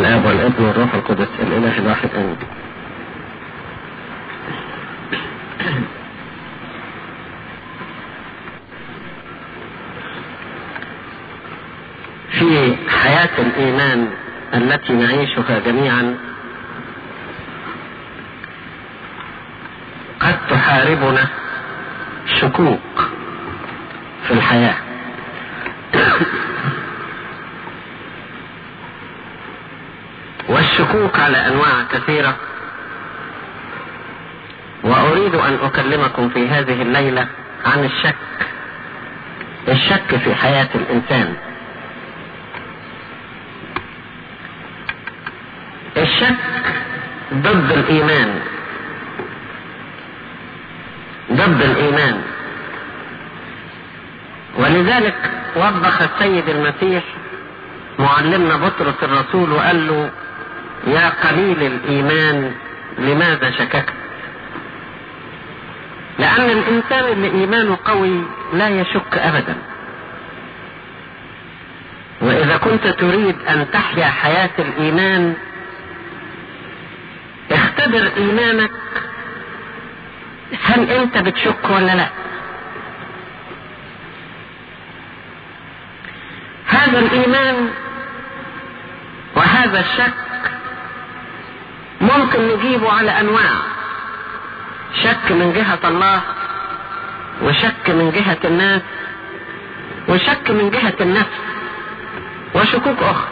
الاب والابن والروح القدس الاله الواحد امين في حياة الإيمان التي نعيشها جميعا قد تحاربنا شكوك في الحياة والشكوك على أنواع كثيرة وأريد أن أكلمكم في هذه الليلة عن الشك الشك في حياة الإنسان الشك ضد الإيمان ضد الإيمان ولذلك وضح السيد المسيح معلمنا بطرس الرسول وقال له يا قليل الإيمان لماذا شككت لأن الإنسان اللي إيمانه قوي لا يشك أبدا وإذا كنت تريد أن تحيا حياة الإيمان اختبر إيمانك هل أنت بتشك ولا لا هذا الإيمان وهذا الشك ممكن نجيبه على أنواع شك من جهة الله وشك من جهة الناس وشك من جهة النفس وشكوك أخرى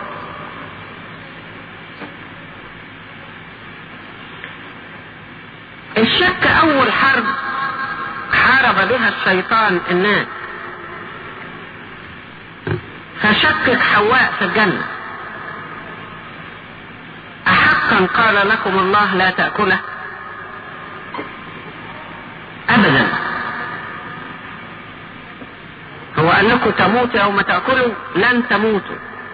الشك أول حرب حارب بها الشيطان الناس فشكك حواء في الجنة أحقا قال لكم الله لا تأكله أبدا هو قال لكم تموتوا يوم تأكلوا لن تموتوا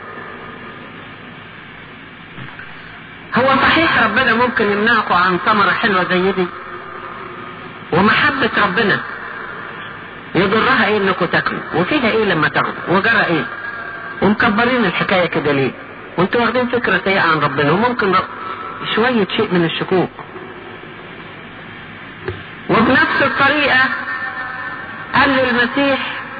هو صحيح ربنا ممكن يمنعكم عن ثمرة حلوة زي دي ومحبة ربنا يضرها ايه انكم تاكلوا وفيها ايه لما تاخدوا وجرى ايه ومكبرين الحكاية كده ليه وانتوا واخدين فكرة سيئة عن ربنا وممكن رب... شوية شيء من الشكوك وبنفس الطريقة قال للمسيح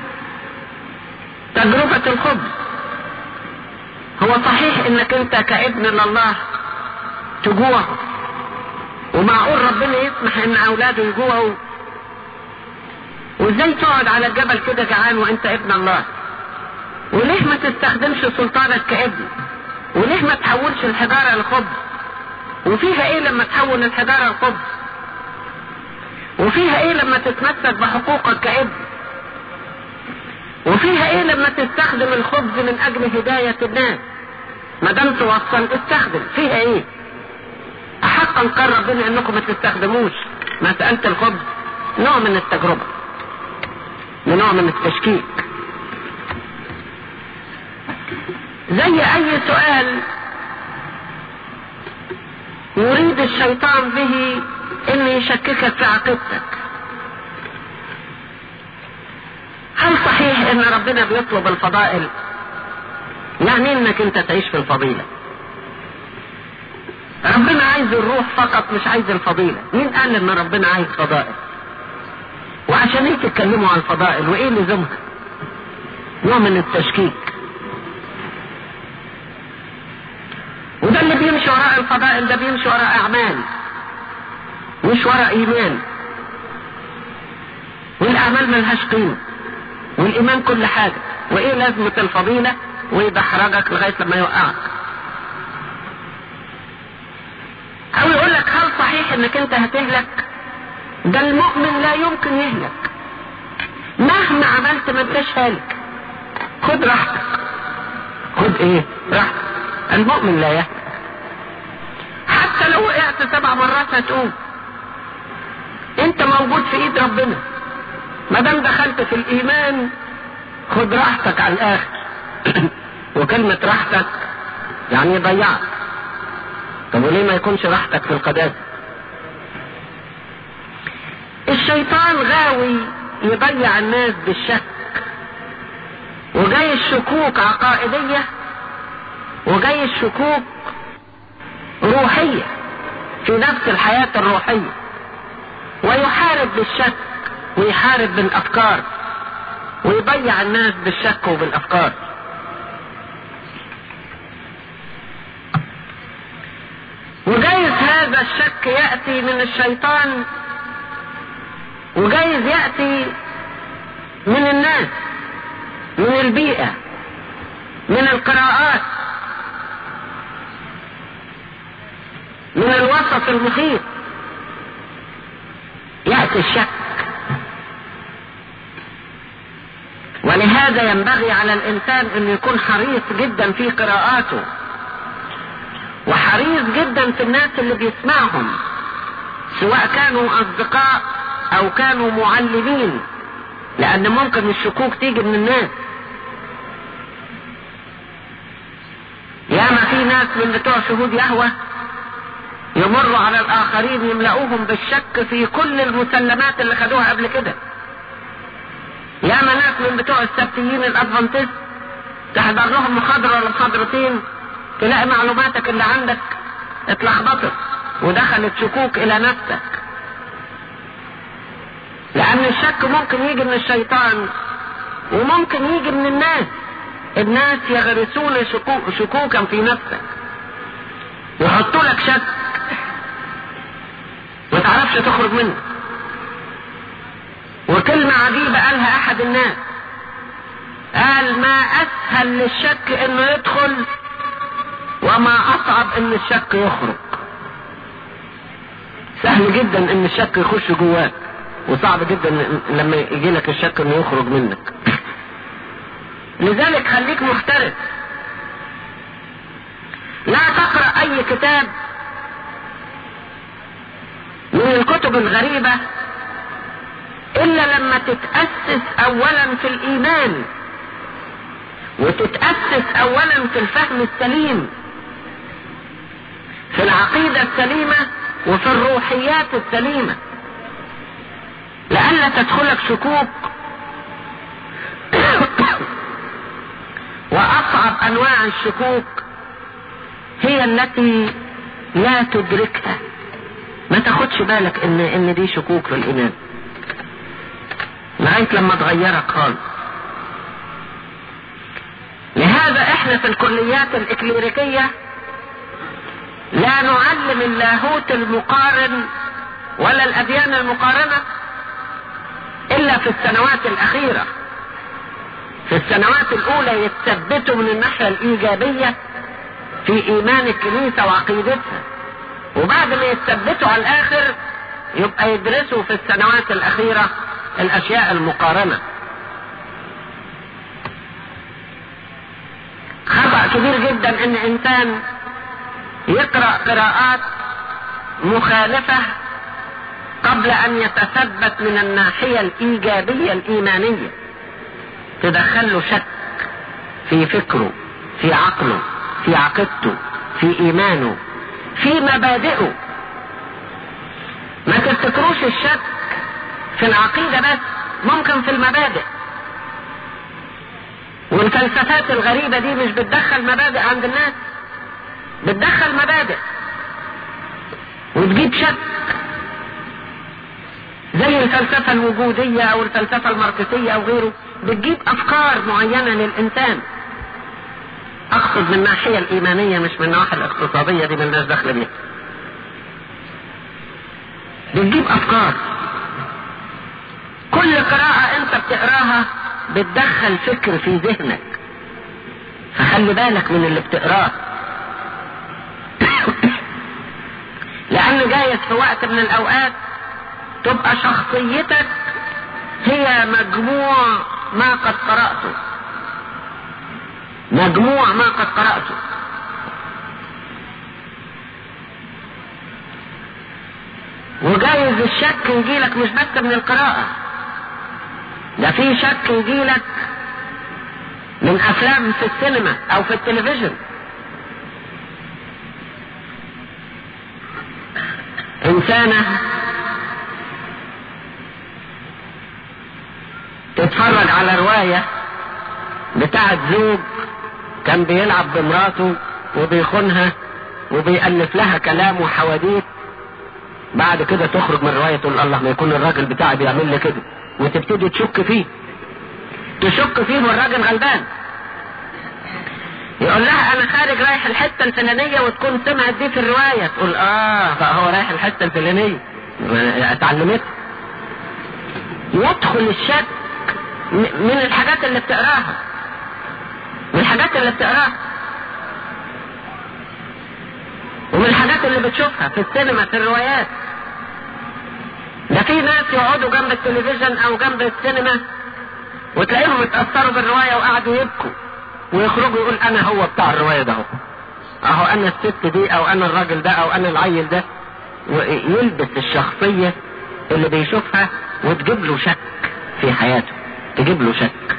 تجربة الخبز هو صحيح انك انت كابن لله تجوع ومعقول ربنا يسمح ان اولاده يجوعوا وازاي تقعد على الجبل كده جعان وانت ابن الله وليه ما تستخدمش سلطانك كابن وليه ما تحولش الحجارة لخبز وفيها ايه لما تحول الحجارة لخبز وفيها ايه لما تتمسك بحقوقك كابن وفيها ايه لما تستخدم الخبز من اجل هداية الناس ما دام توصل استخدم فيها ايه احقا قال ربنا انكم ما تستخدموش مسألة الخبز نوع من التجربة نوع من التشكيك زي اي سؤال يريد الشيطان به ان يشككك في عقيدتك هل صحيح ان ربنا بيطلب الفضائل يعني انك انت تعيش في الفضيلة ربنا عايز الروح فقط مش عايز الفضيلة مين قال ان ربنا عايز فضائل وعشان ايه تتكلموا عن الفضائل وايه لزومها نوع من التشكيك وده اللي بيمشي وراء الفضائل ده بيمشي وراء اعمال مش وراء ايمان والاعمال ملهاش قيمه والايمان كل حاجه وايه لازمه الفضيله ويدحرجك لغايه لما يوقعك او يقول لك هل صحيح انك انت هتهلك ده المؤمن لا يمكن يهلك مهما عملت ما انتش هالك خد راحتك خد ايه راحتك المؤمن لا يهلك حتى لو وقعت سبع مرات هتقوم انت موجود في ايد ربنا ما دام دخلت في الايمان خد راحتك على الاخر وكلمة راحتك يعني ضيعت طب وليه ما يكونش راحتك في القداسة الشيطان غاوي يضيع الناس بالشك وجاي الشكوك عقائدية وجاي الشكوك روحية في نفس الحياة الروحية ويحارب بالشك ويحارب بالأفكار ويضيع الناس بالشك وبالأفكار وجايز هذا الشك يأتي من الشيطان وجايز يأتي من الناس من البيئة من القراءات من الوسط المحيط يأتي الشك ولهذا ينبغي على الإنسان أن يكون حريص جدا في قراءاته وحريص جدا في الناس اللي بيسمعهم سواء كانوا أصدقاء أو كانوا معلمين لأن ممكن الشكوك تيجي من الناس ياما في ناس من بتوع شهود يهوه يمروا على الآخرين يملؤوهم بالشك في كل المسلمات اللي خدوها قبل كده ياما ناس من بتوع السبتيين الأدفنتست تحضر لهم محاضرة ولا محاضرتين تلاقي معلوماتك اللي عندك اتلخبطت ودخلت شكوك إلى نفسك لأن الشك ممكن يجي من الشيطان وممكن يجي من الناس الناس يغرسون شكوك شكوكا في نفسك يحطوا لك شك ما تعرفش تخرج منه وكلمة عجيبة قالها أحد الناس قال ما أسهل للشك إنه يدخل وما أصعب إن الشك يخرج سهل جدا إن الشك يخش جواك وصعب جدا لما يجي لك الشك إنه يخرج منك لذلك خليك محترف لا تقرأ أي كتاب من الكتب الغريبة إلا لما تتأسس أولا في الإيمان وتتأسس أولا في الفهم السليم في العقيدة السليمة وفي الروحيات السليمة لئلا تدخلك شكوك وأصعب أنواع الشكوك هي التي لا تدركها ما تاخدش بالك ان ان دي شكوك في الايمان لغايه لما تغيرك خالص لهذا احنا في الكليات الاكليريكيه لا نعلم اللاهوت المقارن ولا الاديان المقارنه الا في السنوات الاخيره في السنوات الاولى يتثبتوا من الناحيه الايجابيه في ايمان الكنيسه وعقيدتها وبعد ما يتثبتوا على الاخر يبقى يدرسوا في السنوات الاخيرة الاشياء المقارنة خطأ كبير جدا ان انسان يقرأ قراءات مخالفة قبل ان يتثبت من الناحية الايجابية الايمانية تدخله شك في فكره في عقله في عقيدته في ايمانه في مبادئه ما تفتكروش الشك في العقيدة بس ممكن في المبادئ والفلسفات الغريبة دي مش بتدخل مبادئ عند الناس بتدخل مبادئ وتجيب شك زي الفلسفة الوجودية او الفلسفة الماركسية او غيره بتجيب افكار معينة للانسان اقصد من الناحية الايمانية مش من الناحية الاقتصادية دي ملناش دخل بيها بتجيب افكار كل قراءة انت بتقراها بتدخل فكر في ذهنك فخلي بالك من اللي بتقراه لان جايز في وقت من الاوقات تبقى شخصيتك هي مجموع ما قد قرأته مجموع ما قد قرأته وجايز الشك يجيلك مش بس من القراءة ده في شك يجيلك من افلام في السينما او في التلفزيون انسانة تتفرج على رواية بتاعت زوج كان بيلعب بمراته وبيخونها وبيألف لها كلام وحواديت بعد كده تخرج من الرواية تقول الله ما يكون الراجل بتاعي بيعمل لي كده وتبتدي تشك فيه تشك فيه والراجل غلبان يقول لها انا خارج رايح الحته الفلانيه وتكون سمعت دي في الروايه تقول اه فهو رايح الحته الفلانيه اتعلمت يدخل الشك من الحاجات اللي بتقراها من الحاجات اللي بتقراها ومن الحاجات اللي بتشوفها في السينما في الروايات ده في ناس يقعدوا جنب التلفزيون او جنب السينما وتلاقيهم اتأثروا بالرواية وقعدوا يبكوا ويخرجوا يقول انا هو بتاع الرواية ده اهو اهو انا الست دي او انا الراجل ده او انا العيل ده ويلبس الشخصية اللي بيشوفها وتجيب له شك في حياته تجيب له شك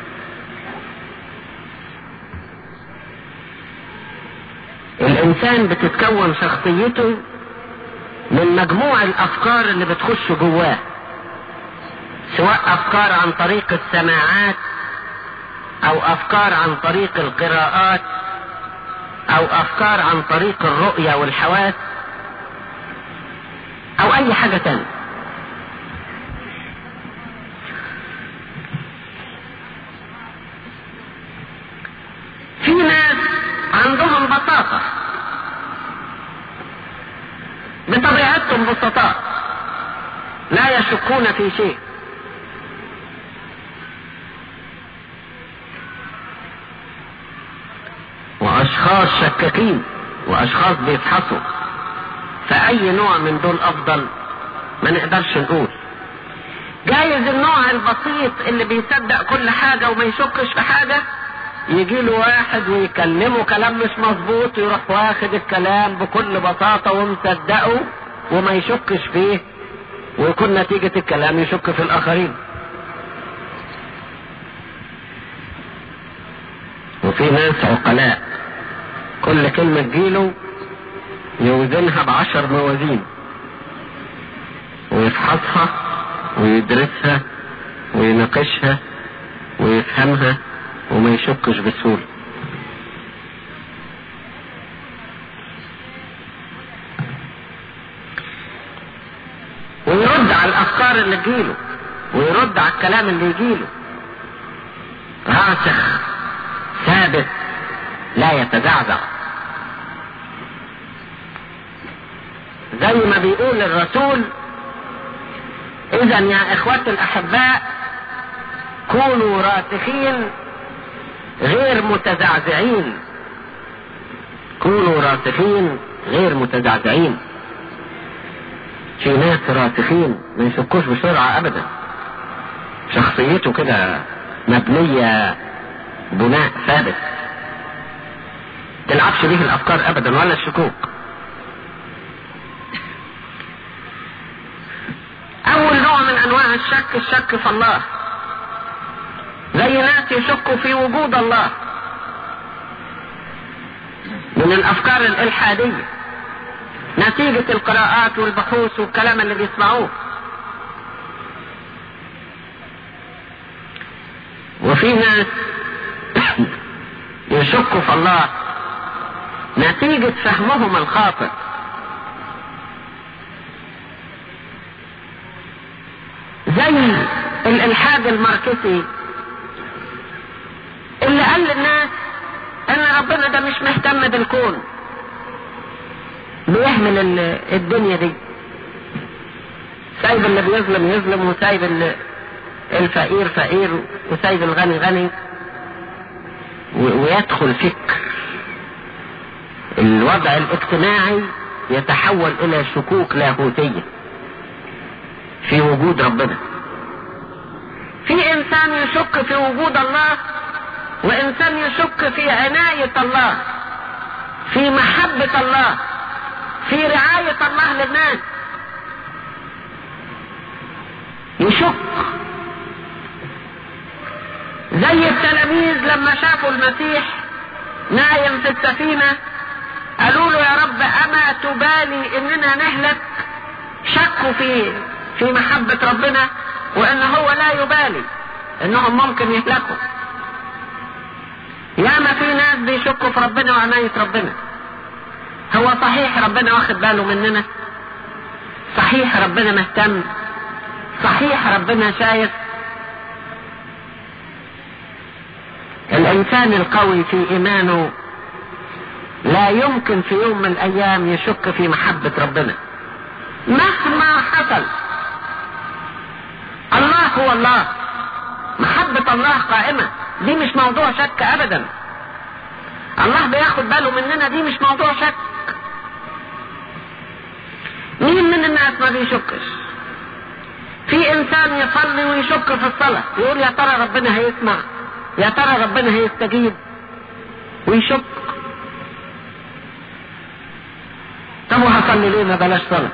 الانسان بتتكون شخصيته من مجموع الافكار اللي بتخش جواه سواء افكار عن طريق السماعات او افكار عن طريق القراءات او افكار عن طريق الرؤية والحواس او اي حاجة تانية في ناس عندهم بساطة بطبيعتهم بسطاء لا يشكون في شيء واشخاص شكاكين واشخاص بيفحصوا فاي نوع من دول افضل ما نقدرش نقول جايز النوع البسيط اللي بيصدق كل حاجة وما يشكش في حاجة يجي له واحد ويكلمه كلام مش مظبوط يروح واخد الكلام بكل بساطة ومصدقه وما يشكش فيه ويكون نتيجة الكلام يشك في الآخرين وفي ناس عقلاء كل كلمة تجيله يوزنها بعشر موازين ويفحصها ويدرسها ويناقشها ويفهمها وما يشكش بسهولة ويرد على الافكار اللي تجيله ويرد على الكلام اللي يجيله راسخ ثابت لا يتزعزع زي ما بيقول الرسول اذا يا اخوتي الاحباء كونوا راسخين غير متزعزعين كونوا راسخين غير متزعزعين في ناس راسخين ما يشكوش بسرعة ابدا شخصيته كده مبنية بناء ثابت تلعبش به الافكار ابدا ولا الشكوك اول نوع من انواع الشك الشك في الله زي ناس يشكوا في وجود الله من الافكار الالحادية نتيجة القراءات والبحوث والكلام اللي بيسمعوه وفي ناس يشكوا في الله نتيجة فهمهم الخاطئ زي الالحاد الماركسي اللي قال للناس ان ربنا ده مش مهتم بالكون بيهمل الدنيا دي سايب اللي بيظلم يظلم وسايب الفقير فقير وسايب الغني غني ويدخل فكر الوضع الاجتماعي يتحول الى شكوك لاهوتية في وجود ربنا في انسان يشك في وجود الله وانسان يشك في عناية الله في محبة الله في رعاية الله للناس يشك زي التلاميذ لما شافوا المسيح نايم في السفينة قالوا له يا رب اما تبالي اننا نهلك شكوا في في محبة ربنا وان هو لا يبالي انهم ممكن يهلكوا ياما في ناس بيشكوا في ربنا وعناية ربنا هو صحيح ربنا واخد باله مننا صحيح ربنا مهتم صحيح ربنا شايف الانسان القوي في ايمانه لا يمكن في يوم من الايام يشك في محبة ربنا مهما حصل الله هو الله محبة الله قائمة دي مش موضوع شك ابدا الله بياخد باله مننا دي مش موضوع شك مين من الناس ما بيشكش في انسان يصلي ويشك في الصلاة يقول يا ترى ربنا هيسمع يا ترى ربنا هيستجيب ويشك طب وهصلي ليه ما بلاش صلاة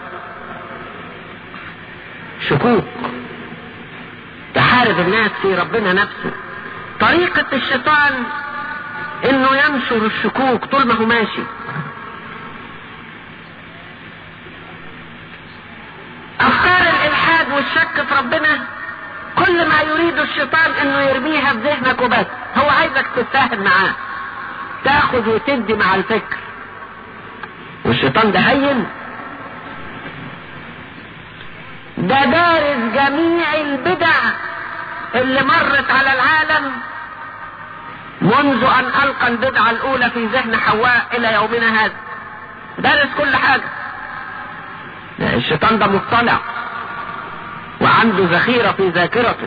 شكوك تحارب الناس في ربنا نفسه طريقة الشيطان انه ينشر الشكوك طول ما هو ماشي افكار الالحاد والشك في ربنا كل ما يريد الشيطان انه يرميها في ذهنك وبس هو عايزك تتفاهم معاه تاخد وتدي مع الفكر والشيطان ده هين ده دارس جميع البدع اللي مرت على العالم منذ ان القى البدعة الاولى في ذهن حواء الى يومنا هذا دارس كل حاجة الشيطان ده مطلع وعنده ذخيرة في ذاكرته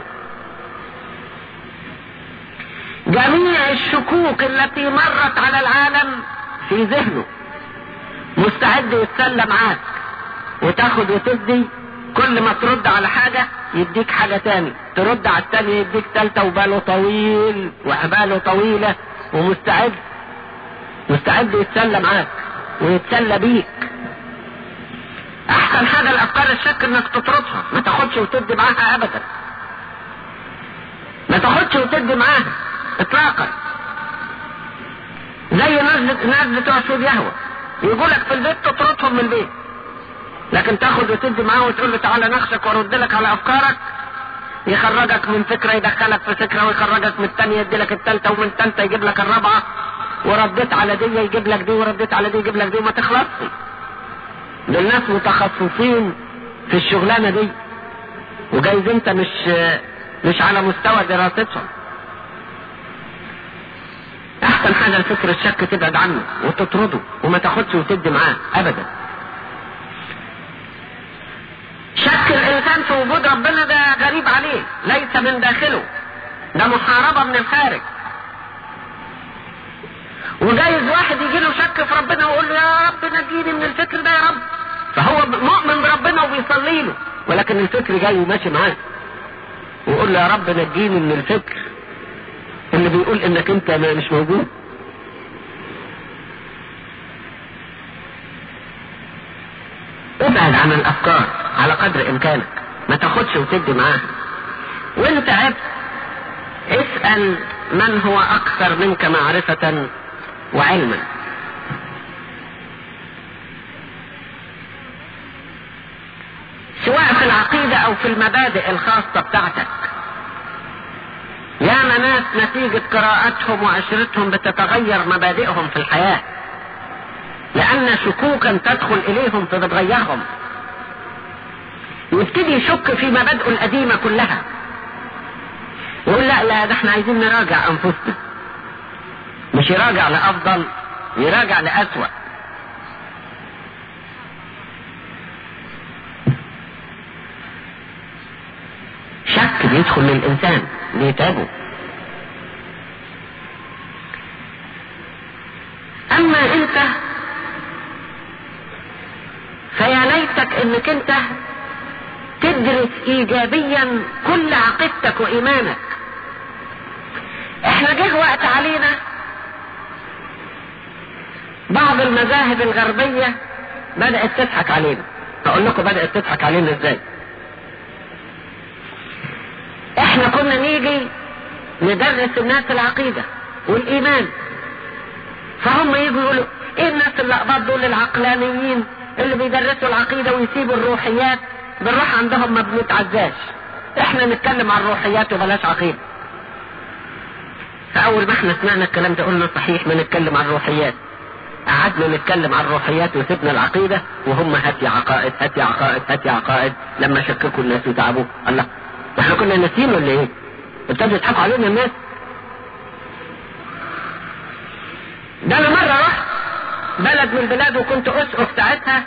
جميع الشكوك التي مرت على العالم في ذهنه مستعد يتسلى معاك وتاخد وتدي كل ما ترد على حاجة يديك حاجة تاني ترد على التاني يديك تالتة وباله طويل وعباله طويلة ومستعد مستعد يتسلى معاك ويتسلى بيك احسن حاجة الافكار الشك انك تطردها ما تاخدش وتدي معاها ابدا ما تاخدش وتدي معاها اطلاقا زي ناس ناس بتوع سود يهوى يقولك في البيت تطردهم من البيت لكن تاخد وتدي معاه وتقول له تعالى نخشك وارد لك على افكارك يخرجك من فكره يدخلك في فكره ويخرجك من الثانيه يدي لك الثالثه ومن الثالثه يجيب لك الرابعه ورديت على دي يجيب لك دي ورديت على دي يجيب لك دي وما تخلصش دول ناس متخصصين في الشغلانه دي وجايز انت مش مش على مستوى دراستهم احسن حاجه الفكر الشك تبعد عنه وتطرده وما تاخدش وتدي معاه ابدا شك الانسان في وجود ربنا ده غريب عليه ليس من داخله ده محاربه من الخارج وجايز واحد يجي له شك في ربنا ويقول له يا رب نجيني من الفكر ده يا رب فهو مؤمن بربنا وبيصلي له ولكن الفكر جاي وماشي معاه ويقول له يا رب نجيني من الفكر اللي بيقول انك انت ما مش موجود ابعد عن الافكار على قدر امكانك ما تاخدش وتدي معاها وانت عبت اسأل من هو اكثر منك معرفة وعلما سواء في العقيدة او في المبادئ الخاصة بتاعتك يا ناس نتيجة قراءتهم وعشرتهم بتتغير مبادئهم في الحياة لأن شكوكا تدخل إليهم فبتغيرهم يبتدي يشك في مبادئه القديمة كلها يقول لا لا ده احنا عايزين نراجع أنفسنا مش يراجع لأفضل يراجع لأسوأ شك بيدخل للإنسان بيتعبه أما أنت فيا ليتك انك انت تدرس ايجابيا كل عقيدتك وايمانك احنا جه وقت علينا بعض المذاهب الغربية بدأت تضحك علينا اقول لكم بدأت تضحك علينا ازاي احنا كنا نيجي ندرس الناس العقيدة والايمان فهم يجوا يقولوا ايه الناس اللي اقباط دول العقلانيين اللي بيدرسوا العقيدة ويسيبوا الروحيات بالروح عندهم ما بنتعزاش احنا نتكلم عن الروحيات وبلاش عقيدة فاول ما احنا سمعنا الكلام ده قلنا صحيح ما نتكلم عن الروحيات قعدنا نتكلم عن الروحيات وسيبنا العقيدة وهم هاتي عقائد هاتي عقائد هاتي عقائد لما شككوا الناس وتعبوا الله احنا كنا ناسيين ولا ايه؟ ابتدوا يضحكوا علينا الناس ده انا مرة رحت بلد من البلاد وكنت اسقف ساعتها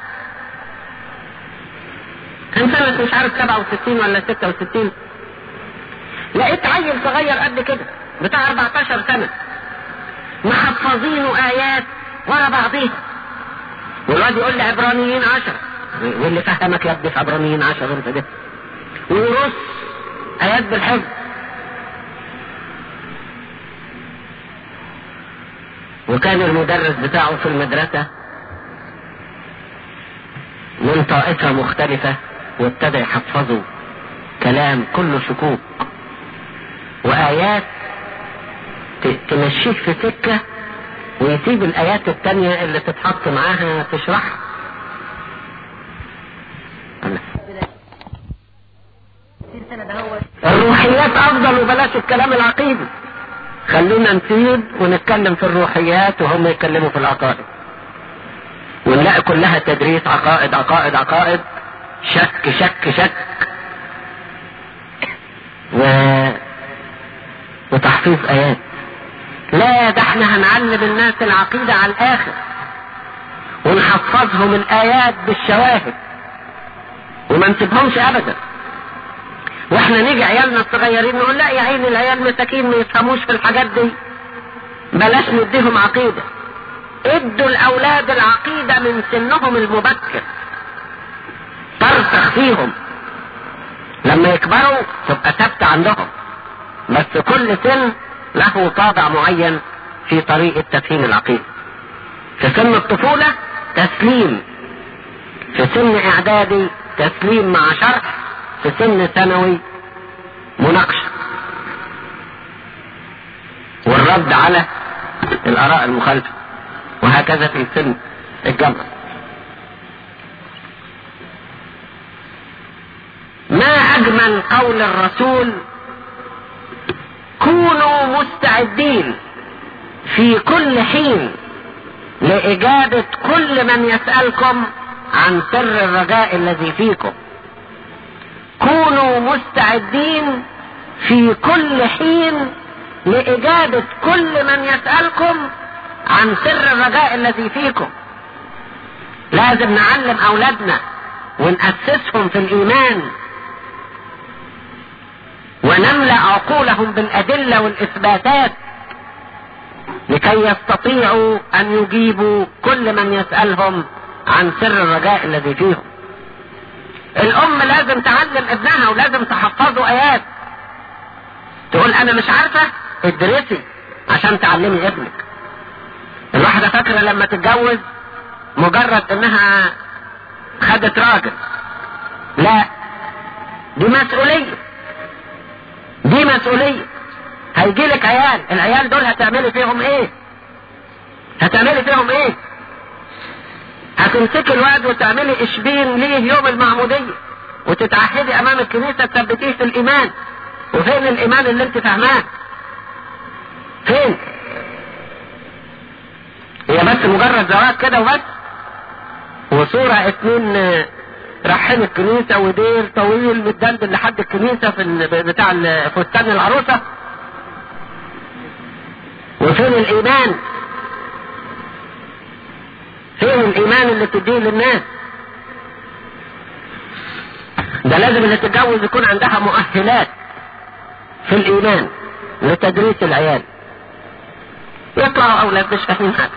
كان سنة مش عارف 67 ولا 66 لقيت عيل صغير قد كده بتاع 14 سنة محفظينه آيات ورا بعضيها والواد يقول لي عبرانيين عشرة واللي فهمك يا ابني في عبرانيين عشرة انت ده ويرص آيات بالحفظ وكان المدرس بتاعه في المدرسة من طائفة مختلفة وابتدى يحفظه كلام كله شكوك وآيات تمشيك في سكة ويسيب الآيات التانية اللي تتحط معاها تشرحها الروحيات أفضل وبلاش الكلام العقيدي خلونا نسيب ونتكلم في الروحيات وهم يتكلموا في العقائد ونلاقي كلها تدريس عقائد عقائد عقائد شك شك شك و... وتحفيظ آيات لا ده احنا هنعلم الناس العقيدة على الآخر ونحفظهم الآيات بالشواهد وما نسيبهمش أبدا واحنا نيجي عيالنا الصغيرين نقول لا يا عيني العيال مساكين ما يفهموش في الحاجات دي بلاش نديهم عقيدة ادوا الاولاد العقيدة من سنهم المبكر ترسخ فيهم لما يكبروا تبقى ثابتة عندهم بس كل سن له طابع معين في طريقة تفهيم العقيدة في سن الطفولة تسليم في سن اعدادي تسليم مع شرح في سن ثانوي مناقشة والرد على الآراء المخالفة وهكذا في سن الجامعة ما أجمل قول الرسول كونوا مستعدين في كل حين لإجابة كل من يسألكم عن سر الرجاء الذي فيكم كونوا مستعدين في كل حين لإجابة كل من يسألكم عن سر الرجاء الذي فيكم لازم نعلم أولادنا ونأسسهم في الإيمان ونملأ عقولهم بالأدلة والإثباتات لكي يستطيعوا أن يجيبوا كل من يسألهم عن سر الرجاء الذي فيهم الام لازم تعلم ابنها ولازم تحفظه ايات تقول انا مش عارفة ادرسي عشان تعلمي ابنك الواحدة فاكرة لما تتجوز مجرد انها خدت راجل لا دي مسؤولية دي مسؤولية هيجيلك عيال العيال دول هتعملي فيهم ايه هتعملي فيهم ايه هتمسكي الواد وتعملي اشبين ليه يوم المعمودية وتتعهدي امام الكنيسة تثبتيه في الايمان وفين الايمان اللي انت فاهماه فين هي بس مجرد زواج كده وبس وصورة اتنين رايحين الكنيسة ودير طويل متدلدل لحد الكنيسة في ال- بتاع ال- فستان العروسة وفين الايمان فين الايمان اللي تديه للناس ده لازم اللي تتجوز يكون عندها مؤهلات في الايمان لتدريس العيال يطلعوا اولاد مش فاهمين حاجه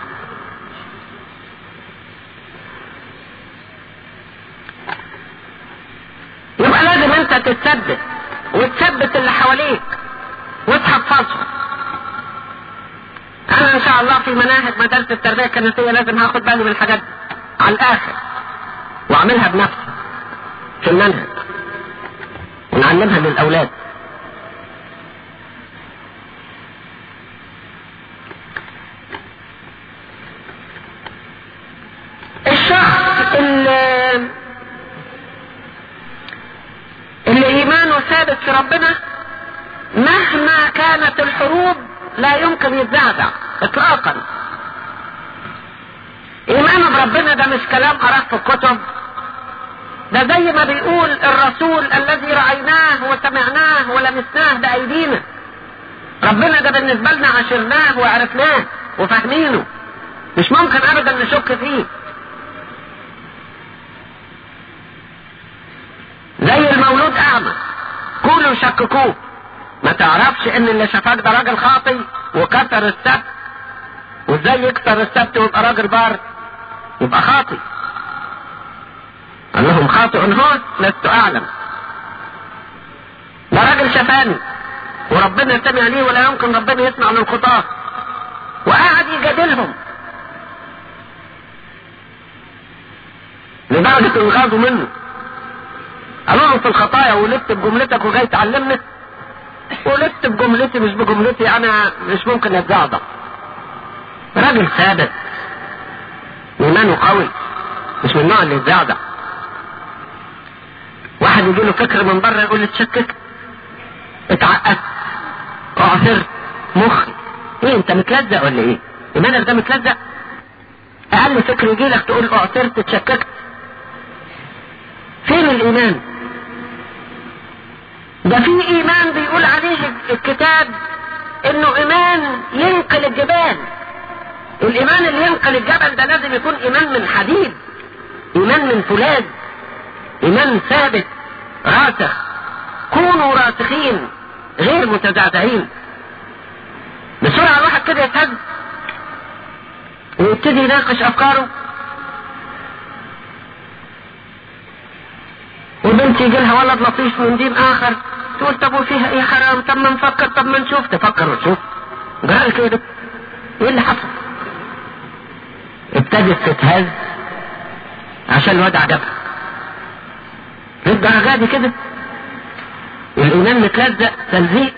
يبقى لازم انت تتثبت وتثبت اللي حواليك وتحفظهم انا ان شاء الله في مناهج مدارس التربيه الكنسيه لازم هاخد بالي من الحاجات دي على الاخر واعملها بنفسي في المنهج ونعلمها للاولاد الشخص اللي اللي ايمانه ثابت في ربنا مهما كانت الحروب لا يمكن يتزعزع اطلاقا ايمانه بربنا ده مش كلام قراه في الكتب ده زي ما بيقول الرسول الذي رأيناه وسمعناه ولمسناه بأيدينا ربنا ده بالنسبة لنا عشرناه وعرفناه وفاهمينه مش ممكن ابدا نشك فيه زي المولود اعمى كلوا شككوه ما تعرفش ان اللي شافاك ده راجل خاطي وكسر السبت وازاي يكسر السبت ويبقى راجل بار يبقى خاطي قال لهم خاطئ هو لست اعلم ده راجل شفاني وربنا سمع ليه ولا يمكن ربنا يسمع للخطاة وقعد يجادلهم لدرجة انغاظوا منه قال لهم في الخطايا ولدت بجملتك وجاي تعلمني ولدت بجملتي مش بجملتي انا مش ممكن اتزعزع راجل ثابت ايمانه قوي مش من النوع اللي يتزعزع واحد يجي له فكر من بره يقول لي اتشكك اتعقدت اعثرت مخي ايه انت متلزق ولا ايه ايمانك ده متلزق اقل فكر يجي لك تقول اعثرت اتشككت فين الايمان ده في ايمان بيقول عليه الكتاب انه ايمان ينقل الجبال الايمان اللي ينقل الجبل ده لازم يكون ايمان من حديد ايمان من فولاذ ايمان ثابت راسخ كونوا راسخين غير متزعزعين بسرعة الواحد كده يتهز ويبتدي يناقش افكاره وبنت يجي لها ولد لطيف من دين اخر تقول طب وفيها ايه حرام طب ما نفكر طب ما نشوف تفكر وتشوف جرى كده ايه اللي حصل ابتدت تتهز عشان الواد عجبها للدرجة دي كده الايمان متلزق تلزيق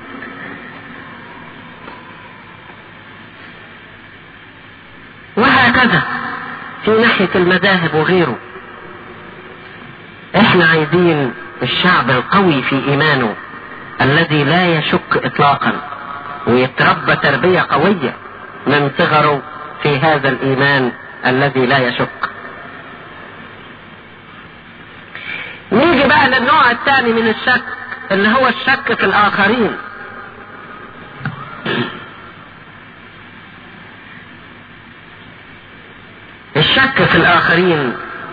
وهكذا في ناحية المذاهب وغيره احنا عايزين الشعب القوي في ايمانه الذي لا يشك اطلاقا ويتربى تربية قوية من صغره في هذا الايمان الذي لا يشك نيجي بقى للنوع الثاني من الشك اللي هو الشك في الاخرين الشك في الاخرين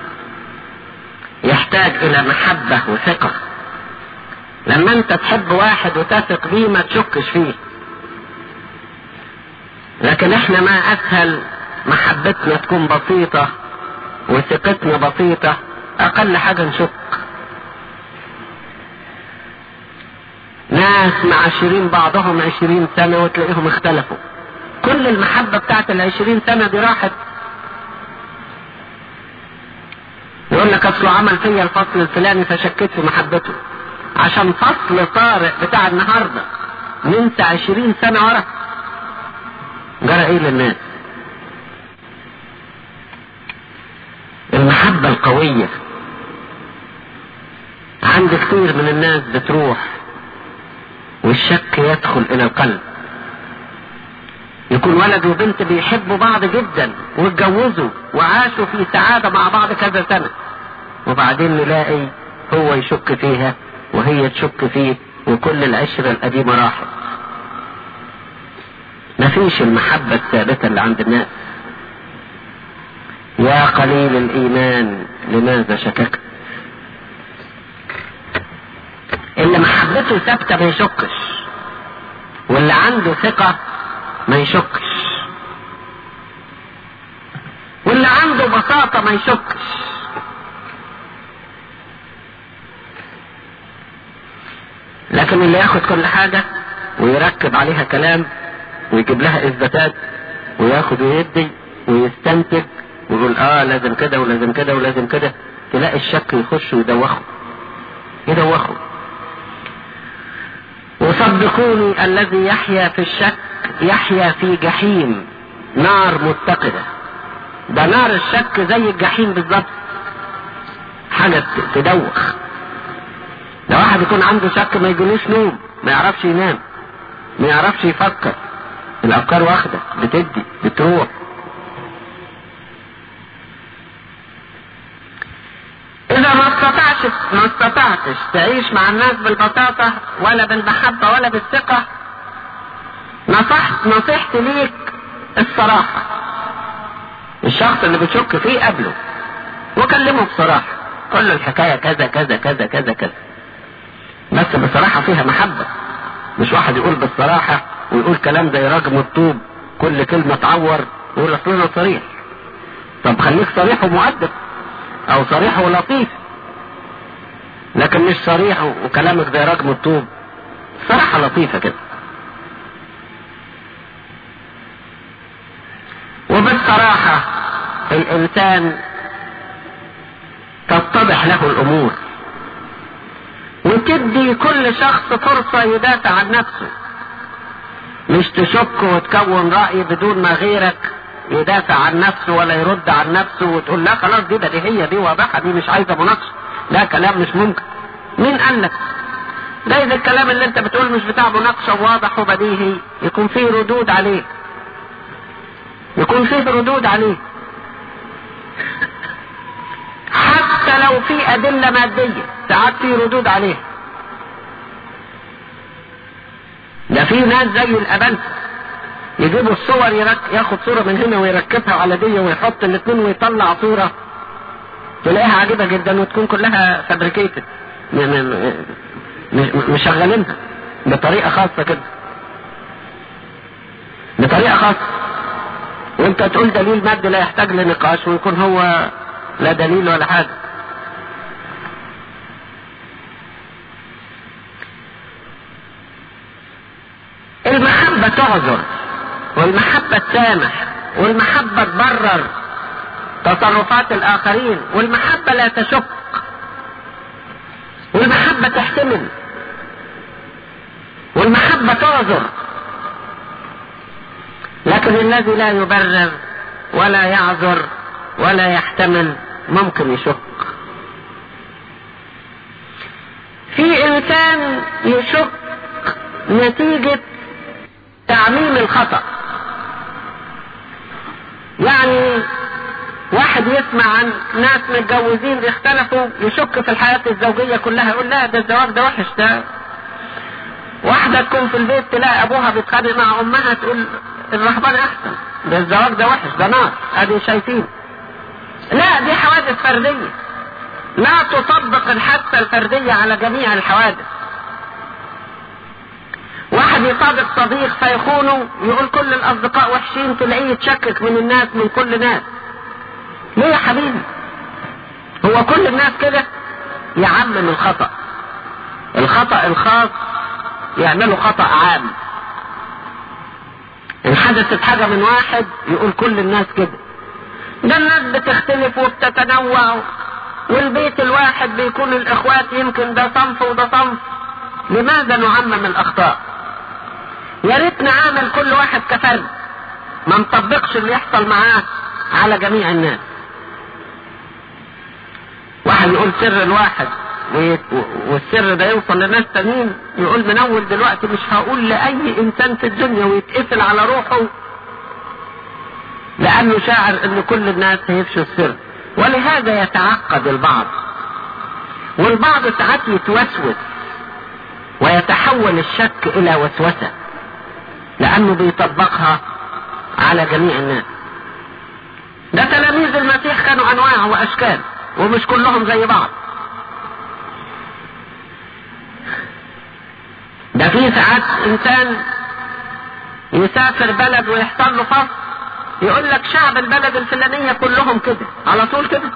يحتاج الى محبة وثقة لما انت تحب واحد وتثق بيه ما تشكش فيه لكن احنا ما اسهل محبتنا تكون بسيطة وثقتنا بسيطة اقل حاجة نشك ناس معاشرين بعضهم عشرين سنة وتلاقيهم اختلفوا كل المحبة بتاعت العشرين سنة دي راحت يقول لك اصله عمل فيا الفصل الفلاني فشكيت في محبته عشان فصل طارئ بتاع النهارده ننسى عشرين سنة ورا جرى ايه للناس المحبة القوية عند كثير من الناس بتروح والشك يدخل الى القلب يكون ولد وبنت بيحبوا بعض جدا واتجوزوا وعاشوا في سعادة مع بعض كذا سنة وبعدين نلاقي هو يشك فيها وهي تشك فيه وكل العشرة القديمة راحت مفيش المحبة الثابتة اللي عند الناس يا قليل الإيمان لماذا شككت اللي محبته ثابتة ما يشكش واللي عنده ثقة ما يشكش واللي عنده بساطة ما يشكش لكن اللي ياخد كل حاجة ويركب عليها كلام ويجيب لها اثباتات وياخد ويدي ويستنتج ويقول اه لازم كده ولازم كده ولازم كده تلاقي الشك يخش ويدوخه يدوخه وصدقوني الذي يحيا في الشك يحيا في جحيم نار متقدة ده نار الشك زي الجحيم بالظبط حاجة تدوخ ده واحد يكون عنده شك ما يجيلوش نوم ما يعرفش ينام ما يعرفش يفكر الافكار واخدة بتدي بتروح استطعتش ما استطعتش تعيش مع الناس بالبساطة ولا بالمحبة ولا بالثقة نصحت نصيحتي ليك الصراحة الشخص اللي بتشك فيه قبله وكلمه بصراحة قول له الحكاية كذا كذا كذا كذا كذا بس بصراحة فيها محبة مش واحد يقول بالصراحة ويقول كلام زي رجم الطوب كل كلمة تعور يقول اصل انا صريح طب خليك صريح ومؤدب او صريح ولطيف لكن مش صريح وكلامك زي رجم الطوب صراحة لطيفة كده وبالصراحة الإنسان تتضح له الأمور وتدي كل شخص فرصة يدافع عن نفسه مش تشك وتكون رأي بدون ما غيرك يدافع عن نفسه ولا يرد عن نفسه وتقول لا خلاص دي بديهية دي واضحة دي مش عايزة مناقشة لا كلام مش ممكن مين قال لك ده اذا الكلام اللي انت بتقول مش بتاع مناقشة واضح وبديهي يكون فيه ردود عليه يكون فيه ردود عليه حتى لو في أدلة مادية ساعات في ردود عليه ده في ناس زي الأبنس يجيبوا الصور يرك... ياخد صورة من هنا ويركبها على دي ويحط الاثنين ويطلع صورة تلاقيها عجيبة جدا وتكون كلها فابريكيتد م... م... م... مشغلينها بطريقة خاصة كده بطريقة خاصة وانت تقول دليل مادي لا يحتاج لنقاش ويكون هو لا دليل ولا حاجة المحبة تعذر والمحبة تسامح والمحبة تبرر تصرفات الآخرين والمحبة لا تشك والمحبة تحتمل والمحبة تعذر لكن الذي لا يبرر ولا يعذر ولا يحتمل ممكن يشك في انسان يشك نتيجة تعميم الخطأ يعني واحد يسمع عن ناس متجوزين اختلفوا يشك في الحياة الزوجية كلها يقول لا ده الزواج ده وحش ده واحدة تكون في البيت تلاقي ابوها بيتخانق مع امها تقول الرهبان احسن ده الزواج ده وحش ده نار ادي شايفين لا دي حوادث فردية لا تطبق الحادثة الفردية على جميع الحوادث واحد يصادق صديق فيخونه يقول كل الاصدقاء وحشين تلاقيه يتشكك من الناس من كل ناس ليه يا حبيبي هو كل الناس كده يعمم الخطأ الخطأ الخاص يعملوا خطأ عام ان حدثت حاجة من واحد يقول كل الناس كده ده الناس بتختلف وبتتنوع والبيت الواحد بيكون الاخوات يمكن ده صنف وده صنف لماذا نعمم الاخطاء يا ريت نعامل كل واحد كفرد ما نطبقش اللي يحصل معاه على جميع الناس واحد يقول سر الواحد والسر ده يوصل لناس تانيين يقول من اول دلوقتي مش هقول لاي انسان في الدنيا ويتقفل على روحه لانه شاعر ان كل الناس هيفشوا السر ولهذا يتعقد البعض والبعض ساعات يتوسوس ويتحول الشك الى وسوسة لانه بيطبقها على جميع الناس ده تلاميذ المسيح كانوا انواع واشكال ومش كلهم زي بعض ده في ساعات انسان يسافر بلد ويحصل له فصل يقول لك شعب البلد الفلانية كلهم كده على طول كده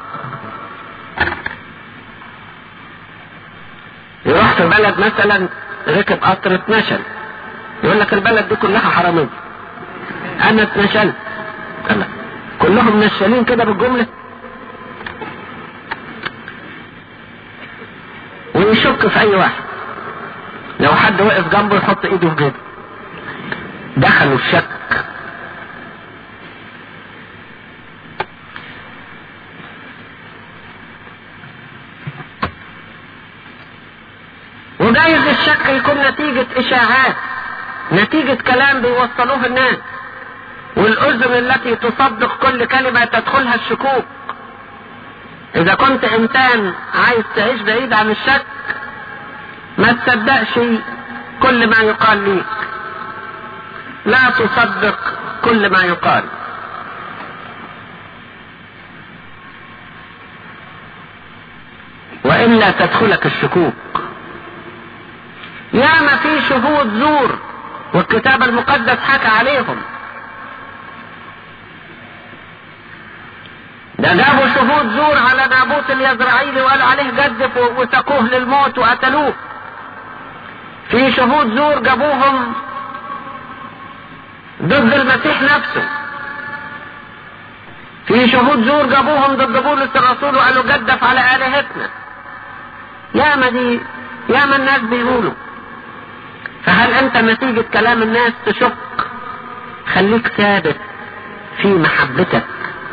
يروح في بلد مثلا ركب قطر اتنشل يقول لك البلد دي كلها حرامية انا اتنشلت كلهم نشالين كده بالجملة ويشك في اي واحد لو حد وقف جنبه يحط ايده في جيبه دخلوا الشك وجايز الشك يكون نتيجة اشاعات نتيجة كلام بيوصلوه الناس والاذن التي تصدق كل كلمة تدخلها الشكوك اذا كنت انسان عايز تعيش بعيد عن الشك ما تصدقش كل ما يقال ليك لا تصدق كل ما يقال والا تدخلك الشكوك ياما في شهود زور والكتاب المقدس حكى عليهم ده جابوا شهود زور على نابوت اليزرعيلي وقالوا عليه جدف وسقوه للموت وقتلوه في شهود زور جابوهم ضد المسيح نفسه في شهود زور جابوهم ضد بولس الرسول وقالوا جدف على آلهتنا ياما دي ياما الناس بيقولوا فهل انت نتيجة كلام الناس تشك خليك ثابت في محبتك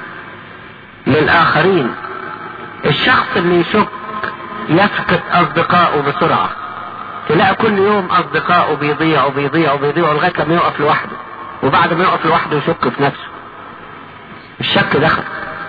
للآخرين الشخص اللي يشك يفقد أصدقائه بسرعة تلاقي كل يوم أصدقائه بيضيعوا بيضيعوا بيضيعوا لغاية لما يقف لوحده وبعد ما يقف لوحده يشك في نفسه الشك دخل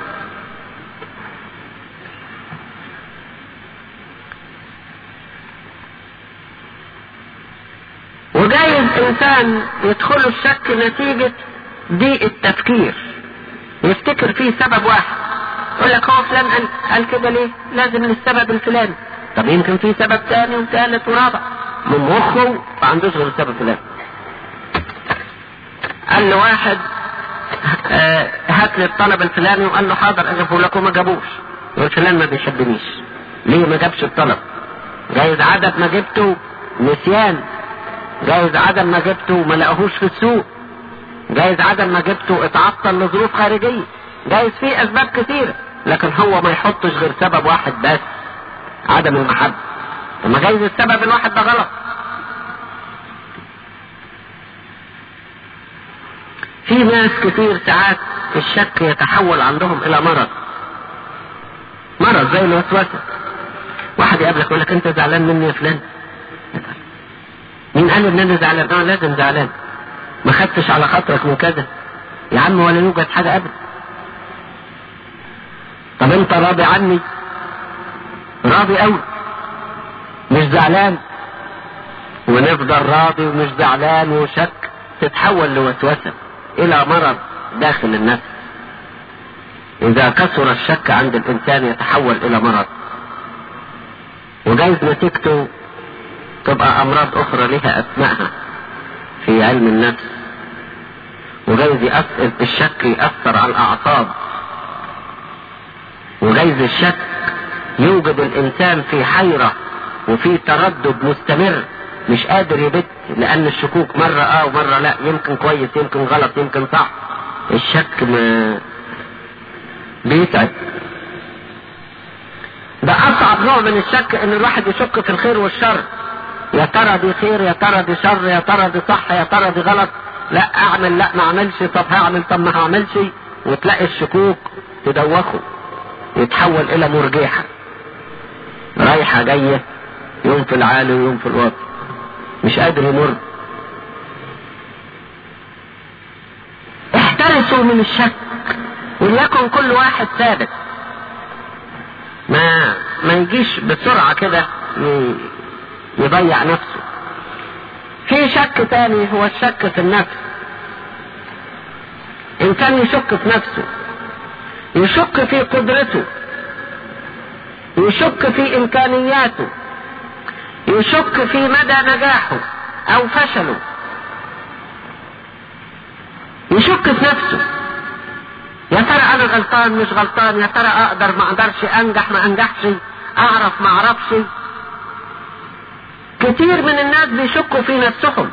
وجايز انسان يدخله الشك نتيجة ضيق التفكير يفتكر فيه سبب واحد يقول لك هو فلان قال, قال كده ليه لازم للسبب الفلاني طب يمكن في سبب ثاني وثالث ورابع من مخه ما عندوش غير السبب الفلاني قال له واحد آه هات لي الطلب الفلاني وقال له حاضر اجيبه لكم ما جابوش يقول فلان ما بيحبنيش ليه ما جابش الطلب جايز عدد ما جبته نسيان جايز عدم ما جبته ما لقاهوش في السوق جايز عدم ما جبته اتعطل لظروف خارجية جايز في اسباب كثيرة لكن هو ما يحطش غير سبب واحد بس عدم المحبة لما جايز السبب الواحد ده غلط في ناس كتير ساعات الشك يتحول عندهم الى مرض مرض زي الوسوسة واحد يقابلك يقول لك انت زعلان مني يا فلان مين قال ان انا زعلان اه لازم زعلان ما خدتش على خاطرك من كذا يا عم ولا يوجد حاجة ابدا طب انت راضي عني راضي قوي مش زعلان ونفضل راضي ومش زعلان وشك تتحول لوسوسة الى مرض داخل النفس اذا كثر الشك عند الانسان يتحول الى مرض وجايز نتيجته تبقى امراض اخرى لها اسمائها في علم النفس وجايز يأثر الشك يأثر على الاعصاب وجايز الشك يوجد الانسان في حيرة وفي تردد مستمر مش قادر يبت لان الشكوك مرة اه ومرة لا يمكن كويس يمكن غلط يمكن صح الشك ما بيتعب ده اصعب نوع من الشك ان الواحد يشك في الخير والشر يا ترى دي خير يا ترى دي شر يا ترى دي صح يا ترى دي غلط لا اعمل لا ما اعملش طب هعمل طب ما هعملش وتلاقي الشكوك تدوخه يتحول الى مرجيحة رايحة جاية يوم في العالي ويوم في الوطن مش قادر يمر احترسوا من الشك وليكن كل واحد ثابت ما ما يجيش بسرعة كده يضيع نفسه في شك تاني هو الشك في النفس انسان يشك في نفسه يشك في قدرته يشك في امكانياته يشك في مدى نجاحه او فشله يشك في نفسه يا ترى انا غلطان مش غلطان يا ترى اقدر ما اقدرش انجح ما انجحش اعرف ما اعرفش كتير من الناس بيشكوا في نفسهم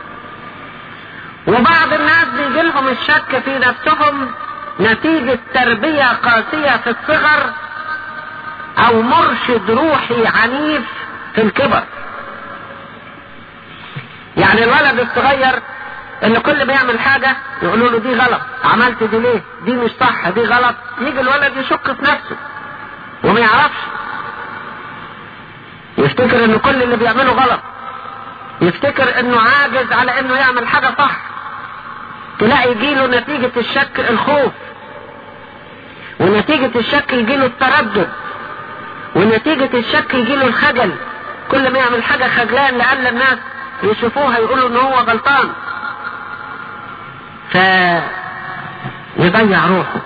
وبعض الناس بيجي لهم الشك في نفسهم نتيجة تربية قاسية في الصغر او مرشد روحي عنيف في الكبر يعني الولد الصغير اللي كل ما يعمل حاجة يقولوا له دي غلط عملت دي ليه دي مش صح دي غلط يجي الولد يشك في نفسه وما يعرفش يفتكر ان كل اللي بيعمله غلط يفتكر انه عاجز على انه يعمل حاجة صح تلاقي يجيله نتيجة الشك الخوف ونتيجة ونتيجة الشك يجيله التردد ونتيجة الشك يجيله الخجل كل ما يعمل حاجة خجلان لأن الناس يشوفوها يقولوا ان هو غلطان ف يضيع روحه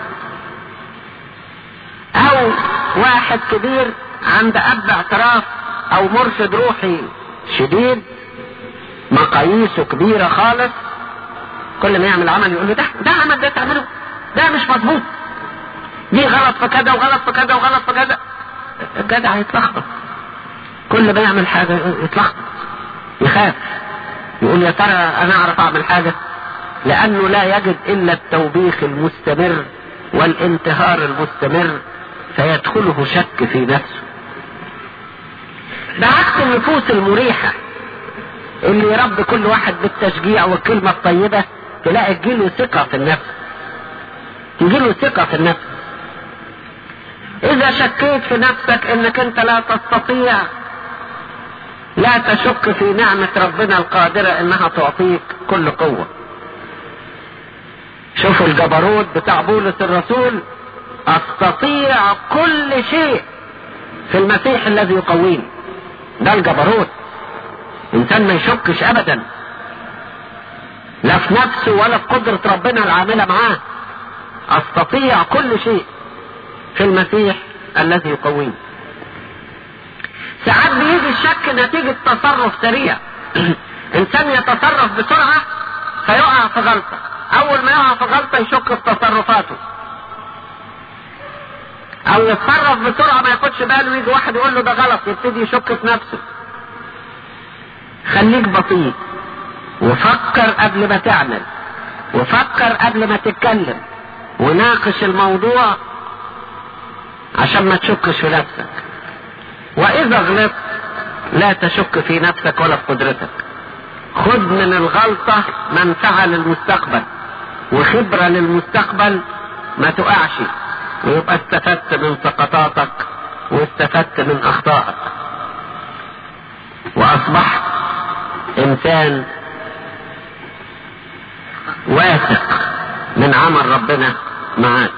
او واحد كبير عند اب اعتراف او مرشد روحي شديد مقاييسه كبيرة خالص كل ما يعمل عمل يقول له ده ده عمل ده تعمله ده مش مظبوط دي غلط في كذا وغلط في كذا وغلط في كذا الجدع هيتلخبط كل ما يعمل حاجة يتلخبط يخاف يقول يا ترى انا اعرف اعمل حاجة لانه لا يجد الا التوبيخ المستمر والانتهار المستمر فيدخله شك في نفسه بعكس النفوس المريحة اللي يربي كل واحد بالتشجيع والكلمة الطيبة تلاقي تجيله ثقة في النفس تجيله ثقة في النفس اذا شكيت في نفسك انك انت لا تستطيع لا تشك في نعمة ربنا القادرة انها تعطيك كل قوة شوفوا الجبروت بتاع بولس الرسول استطيع كل شيء في المسيح الذي يقويني ده الجبروت انسان ما يشكش ابدا لا في نفسه ولا في قدرة ربنا العاملة معاه استطيع كل شيء في المسيح الذي يقويني ساعات بيجي الشك نتيجة تصرف سريع انسان يتصرف بسرعة فيقع في غلطة اول ما يقع في غلطة يشك في تصرفاته او يتصرف بسرعة ما ياخدش باله يجي واحد يقول له ده غلط يبتدي يشك في نفسه خليك بسيط وفكر قبل ما تعمل وفكر قبل ما تتكلم وناقش الموضوع عشان ما تشكش في نفسك واذا غلطت لا تشك في نفسك ولا في قدرتك خد من الغلطة منفعة للمستقبل وخبرة للمستقبل ما تقعش ويبقى استفدت من سقطاتك واستفدت من اخطائك واصبحت انسان واثق من عمل ربنا معاك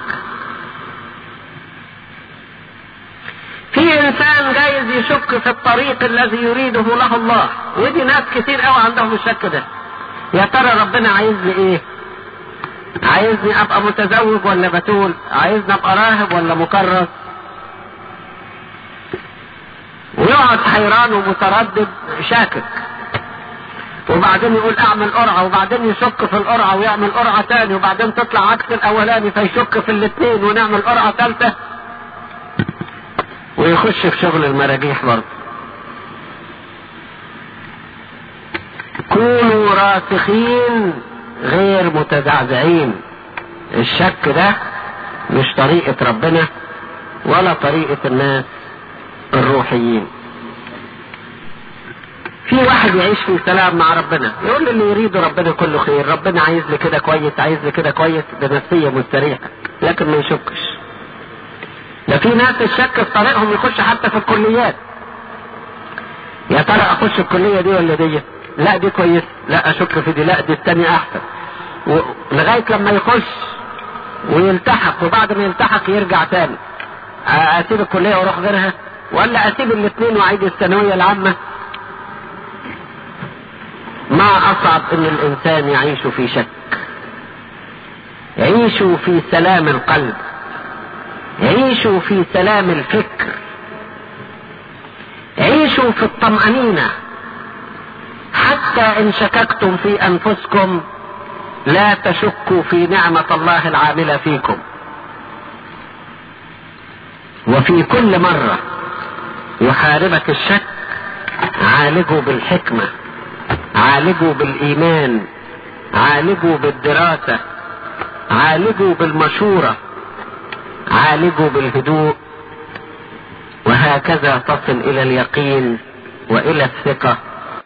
في انسان جايز يشك في الطريق الذي يريده له الله ودي ناس كتير قوي عندهم الشك ده يا ترى ربنا عايزني ايه عايزني ابقى متزوج ولا بتول عايزني ابقى راهب ولا مكرس ويقعد حيران ومتردد شاكك وبعدين يقول اعمل قرعة وبعدين يشك في القرعة ويعمل قرعة تاني وبعدين تطلع عكس الاولاني فيشك في الاثنين ونعمل قرعة ثالثة ويخش في شغل المراجيح برضه كونوا راسخين غير متزعزعين الشك ده مش طريقة ربنا ولا طريقة الناس الروحيين في واحد يعيش في سلام مع ربنا يقول اللي يريده ربنا كله خير ربنا عايز لي كده كويس عايز لي كده كويس بنفسية مستريحة لكن ما يشكش ده في ناس الشك في طريقهم يخش حتى في الكليات يا ترى اخش الكلية دي ولا دي لا دي كويس لا اشك في دي لا دي التانية احسن لغاية لما يخش ويلتحق وبعد ما يلتحق يرجع تاني اسيب الكلية واروح غيرها ولا اسيب الاثنين واعيد الثانوية العامة ما اصعب ان الانسان يعيش في شك يعيشوا في سلام القلب عيشوا في سلام الفكر عيشوا في الطمأنينة حتى ان شككتم في انفسكم لا تشكوا في نعمة الله العاملة فيكم وفي كل مرة يحاربك الشك عالجوا بالحكمة عالجوا بالإيمان عالجوا بالدراسة عالجوا بالمشورة عالجوا بالهدوء وهكذا تصل إلى اليقين وإلى الثقة